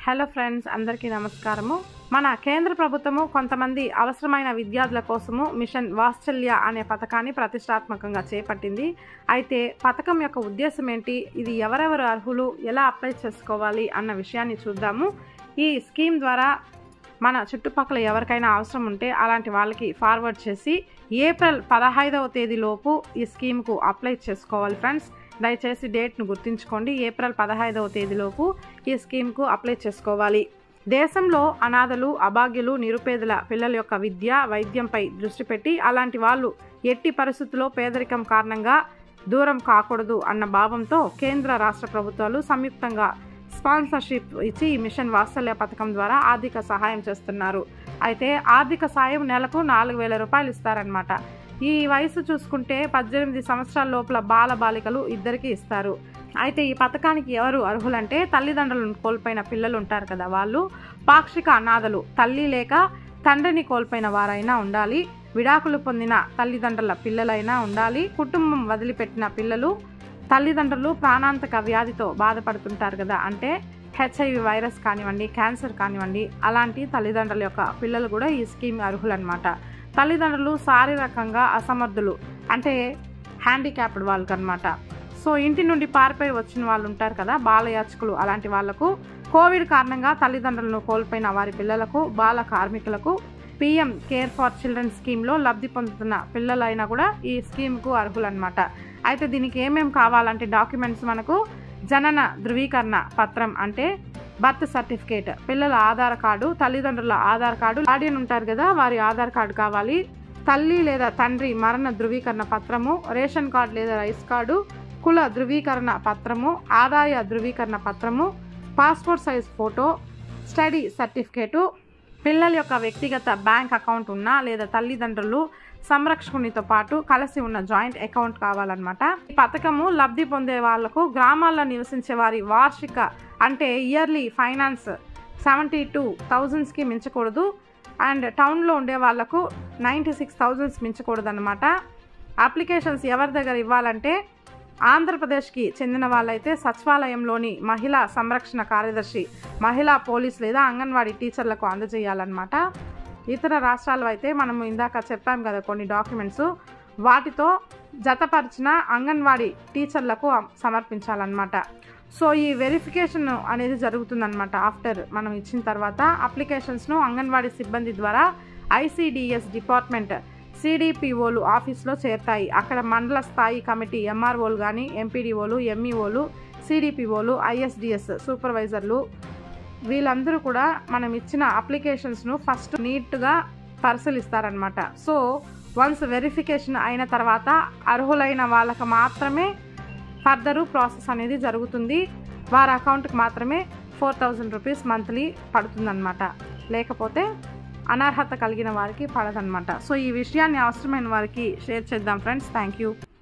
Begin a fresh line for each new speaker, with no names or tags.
hello friends అందరికీ నమస్కారము మన కేంద్ర ప్రభుత్వము కొంతమంది అవసరమైన విద్యార్థుల కోసము మిషన్ వాత్సల్య అనే పథకాన్ని ప్రతిష్టాత్మకంగా చేపట్టింది అయితే పథకం యొక్క ఉద్దేశం ఏంటి ఇది ఎవరెవరు అర్హులు ఎలా అప్లై చేసుకోవాలి అన్న విషయాన్ని చూద్దాము ఈ స్కీమ్ ద్వారా మన చుట్టుపక్కల ఎవరికైనా అవసరం ఉంటే అలాంటి వాళ్ళకి ఫార్వర్డ్ చేసి ఏప్రిల్ పదహైదవ తేదీలోపు ఈ స్కీమ్కు అప్లై చేసుకోవాలి ఫ్రెండ్స్ దయచేసి డేట్ను గుర్తుంచుకోండి ఏప్రిల్ పదహైదవ తేదీలోపు ఈ స్కీమ్కు అప్లై చేసుకోవాలి దేశంలో అనాథలు అభాగ్యులు నిరుపేదల పిల్లల యొక్క విద్య వైద్యంపై దృష్టి పెట్టి అలాంటి వాళ్ళు ఎట్టి పరిస్థితుల్లో పేదరికం కారణంగా దూరం కాకూడదు అన్న భావంతో కేంద్ర రాష్ట్ర ప్రభుత్వాలు సంయుక్తంగా స్పాన్సర్షిప్ ఇచ్చి ఈ మిషన్ వాత్సల్య పథకం ద్వారా ఆర్థిక సహాయం చేస్తున్నారు అయితే ఆర్థిక సాయం నెలకు నాలుగు వేల రూపాయలు ఇస్తారనమాట ఈ వయసు చూసుకుంటే పద్దెనిమిది సంవత్సరాల లోపల బాల బాలికలు ఇద్దరికి ఇస్తారు అయితే ఈ పథకానికి ఎవరు అర్హులంటే తల్లిదండ్రులను కోల్పోయిన పిల్లలు ఉంటారు కదా వాళ్ళు పాక్షిక అనాథలు తల్లి లేక తండ్రిని కోల్పోయిన వారైనా ఉండాలి విడాకులు పొందిన తల్లిదండ్రుల పిల్లలైనా ఉండాలి కుటుంబం వదిలిపెట్టిన పిల్లలు తల్లిదండ్రులు ప్రాణాంతక వ్యాధితో బాధపడుతుంటారు కదా అంటే హెచ్ఐవి వైరస్ కానివ్వండి క్యాన్సర్ కానివ్వండి అలాంటి తల్లిదండ్రుల యొక్క పిల్లలు కూడా ఈ స్కీమ్ అర్హులన్నమాట తల్లిదండ్రులు శారీరకంగా అసమర్థులు అంటే హ్యాండిక్యాప్డ్ వాళ్ళకి అనమాట సో ఇంటి నుండి పారిపోయి వచ్చిన వాళ్ళు ఉంటారు కదా బాలయాచకులు అలాంటి వాళ్లకు కోవిడ్ కారణంగా తల్లిదండ్రులను కోల్పోయిన వారి పిల్లలకు బాల కార్మికులకు పిఎం కేర్ ఫర్ చిల్డ్రన్ స్కీమ్లో లబ్ధి పొందుతున్న పిల్లలైనా కూడా ఈ స్కీమ్కు అర్హులన్నమాట అయితే దీనికి ఏమేమి కావాలంటే డాక్యుమెంట్స్ మనకు జనన ధృవీకరణ పత్రం అంటే బర్త్ సర్టిఫికేట్ పిల్లల ఆధార్ కార్డు తల్లిదండ్రుల ఆధార్ కార్డు గార్డియన్ ఉంటారు కదా వారి ఆధార్ కార్డు కావాలి తల్లి లేదా తండ్రి మరణ ధృవీకరణ పత్రము రేషన్ కార్డు లేదా రైస్ కార్డు కుల ధృవీకరణ పత్రము ఆదాయ ధృవీకరణ పత్రము passport size photo study certificate పిల్లల యొక్క వ్యక్తిగత బ్యాంక్ అకౌంట్ ఉన్నా లేదా తల్లిదండ్రులు సంరక్షకునితో పాటు కలిసి ఉన్న జాయింట్ అకౌంట్ కావాలన్నమాట ఈ పథకము లబ్ధి పొందే వాళ్లకు గ్రామాల్లో నివసించే వారి వార్షిక అంటే ఇయర్లీ ఫైనాన్స్ సెవెంటీ టూ థౌజండ్స్కి మించకూడదు అండ్ టౌన్లో ఉండే వాళ్లకు నైంటీ సిక్స్ థౌజండ్స్ మించకూడదు అనమాట అప్లికేషన్స్ ఎవరి దగ్గర ఇవ్వాలంటే ఆంధ్రప్రదేశ్కి చెందిన వాళ్ళైతే సచివాలయంలోని మహిళా సంరక్షణ కార్యదర్శి మహిళా పోలీస్ లేదా అంగన్వాడీ టీచర్లకు అందజేయాలన్నమాట ఇతర రాష్ట్రాలు అయితే మనం ఇందాక చెప్పాం కదా కొన్ని డాక్యుమెంట్స్ వాటితో జతపరిచిన అంగన్వాడీ టీచర్లకు సమర్పించాలన్నమాట సో ఈ వెరిఫికేషన్ అనేది జరుగుతుందన్నమాట ఆఫ్టర్ మనం ఇచ్చిన తర్వాత అప్లికేషన్స్ను అంగన్వాడీ సిబ్బంది ద్వారా ఐసిడిఎస్ డిపార్ట్మెంట్ సిడిపిఓలు ఆఫీస్లో చేరుతాయి అక్కడ మండల స్థాయి కమిటీ ఎంఆర్ఓలు కానీ ఎంపీడీఓలు ఎంఈఓలు సిడిపిఓలు ఐఎస్డిఎస్ సూపర్వైజర్లు వీళ్ళందరూ కూడా మనం ఇచ్చిన అప్లికేషన్స్ను ఫస్ట్ నీట్గా పరిశీలిస్తారనమాట సో వన్స్ వెరిఫికేషన్ అయిన తర్వాత అర్హులైన వాళ్ళకి మాత్రమే ఫర్దరు ప్రాసెస్ అనేది జరుగుతుంది వారి అకౌంట్కి మాత్రమే ఫోర్ థౌజండ్ రూపీస్ మంత్లీ పడుతుందన్నమాట లేకపోతే అనర్హత కలిగిన వారికి పడదన్నమాట సో ఈ విషయాన్ని అవసరమైన వారికి షేర్ చేద్దాం ఫ్రెండ్స్ థ్యాంక్ యూ